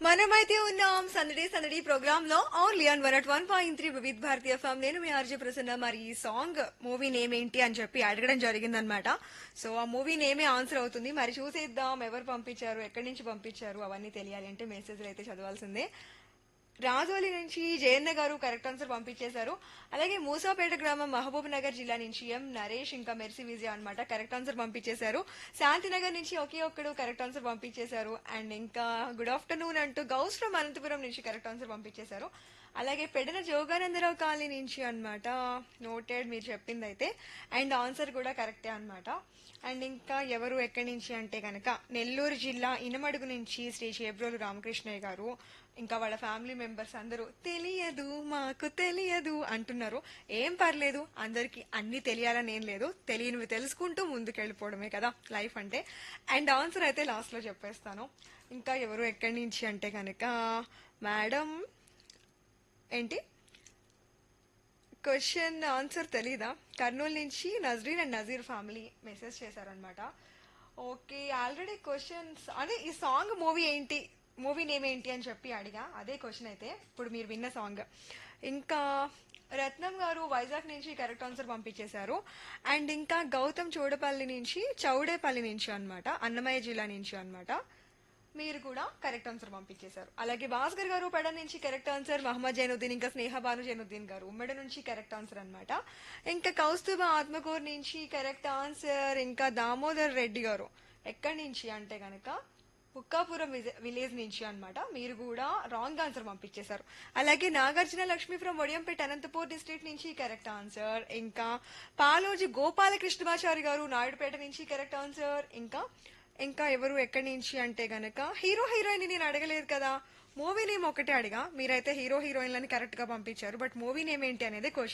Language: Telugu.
మనమైతే ఉన్నాం సందడి సందడి ప్రోగ్రామ్ లో only on one at one point three Vividh Bharati FM నేను మీ ఆర్జే ప్రసన్న మరి ఈ సాంగ్ మూవీ నేమ్ ఏంటి అని చెప్పి అడగడం జరిగిందనమాట సో ఆ మూవీ నేమే ఆన్సర్ అవుతుంది మరి చూసేద్దాం ఎవరు పంపించారు ఎక్కడి నుంచి పంపించారు అవన్నీ తెలియాలి అంటే మెసేజ్లు అయితే చదవాల్సిందే రాజోలి నుంచి జయన్న గారు కరెక్ట్ ఆన్సర్ పంపించేశారు అలాగే మూసాపేట గ్రామం మహబూబ్ నగర్ జిల్లా నుంచి ఎం నరేష్ ఇంకా మెర్సీ విజయ అనమాట కరెక్ట్ ఆన్సర్ పంపించేశారు శాంతినగర్ నుంచి ఒకే ఒక్కడు కరెక్ట్ ఆన్సర్ పంపించేశారు అండ్ ఇంకా గుడ్ ఆఫ్టర్నూన్ అంటూ గౌస్ ఫ్రమ్ అనంతపురం నుంచి కరెక్ట్ ఆన్సర్ పంపించేశారు అలాగే పెడన జోగానందరావు కాలనీ నుంచి అన్నమాట నోటెడ్ మీరు చెప్పింది అయితే అండ్ ఆన్సర్ కూడా కరెక్టే అన్నమాట అండ్ ఇంకా ఎవరు ఎక్కడి నుంచి అంటే కనుక నెల్లూరు జిల్లా ఇనమడుగు నుంచి శ్రీ చేబ్రోలు రామకృష్ణయ్య గారు ఇంకా వాళ్ళ ఫ్యామిలీ మెంబర్స్ అందరూ తెలియదు మాకు తెలియదు అంటున్నారు ఏం పర్లేదు అందరికి అన్ని తెలియాలని ఏం లేదు తెలియనివి తెలుసుకుంటూ ముందుకెళ్ళిపోవడమే కదా లైఫ్ అంటే అండ్ ఆన్సర్ అయితే లాస్ట్ లో చెప్పేస్తాను ఇంకా ఎవరు ఎక్కడి నుంచి అంటే కనుక మేడం ఏంటి క్వశ్చన్ ఆన్సర్ తెలీదా కర్నూలు నుంచి Nazarin and Nazeer family message చేశారనమాట ఓకే ఆల్రెడీ క్వశ్చన్స్ అదే ఈ సాంగ్ మూవీ ఏంటి మూవీ నేమ్ ఏంటి అని చెప్పి అడిగా అదే క్వశ్చన్ అయితే ఇప్పుడు మీరు విన్న సాంగ్ ఇంకా రత్నం గారు వైజాగ్ నుంచి కరెక్ట్ ఆన్సర్ పంపించేశారు అండ్ ఇంకా గౌతమ్ చౌడపల్లి నుంచి చౌడేపల్లి నుంచి అన్నమాట అన్నమయ్య జిల్లా నుంచి అన్నమాట మీరు కూడా కరెక్ట్ ఆన్సర్ పంపించేశారు అలాగే భాస్కర్ గారు పెడ నుంచి కరెక్ట్ ఆన్సర్ మహమ్మద్ జైనుద్దీన్ ఇంకా స్నేహ భాను జైనుద్దీన్ గారు ఉమ్మడి నుంచి కరెక్ట్ ఆన్సర్ అన్నమాట ఇంకా కౌస్తుభ ఆత్మకూరు నుంచి కరెక్ట్ ఆన్సర్ ఇంకా దామోదర్ రెడ్డి గారు ఎక్కడి నుంచి అంటే గనక బుక్కాపురం విజ- విలేజ్ నుంచి అన్నమాట మీరు కూడా రాంగ్ ఆన్సర్ పంపించేశారు అలాగే నాగార్జున లక్ష్మి ఫ్రమ్ వడియంపేట అనంతపూర్ డిస్ట్రిక్ట్ నుంచి కరెక్ట్ ఆన్సర్ ఇంకా పాలోజి గోపాలకృష్ణమాచారి గారు నాయుడుపేట నుంచి కరెక్ట్ ఆన్సర్ ఇంకా ఇంకా ఎవరు ఎక్కడి నుంచి అంటే గనక హీరో హీరోయిన్ నేను అడగలేదు కదా మూవీ నేమ్ ఒకటే అడిగా మీరైతే హీరో హీరోయిన్లని కరెక్ట్ గా పంపించారు బట్ మూవీ నేమ్ ఏంటి అనేది క్వశ్చన్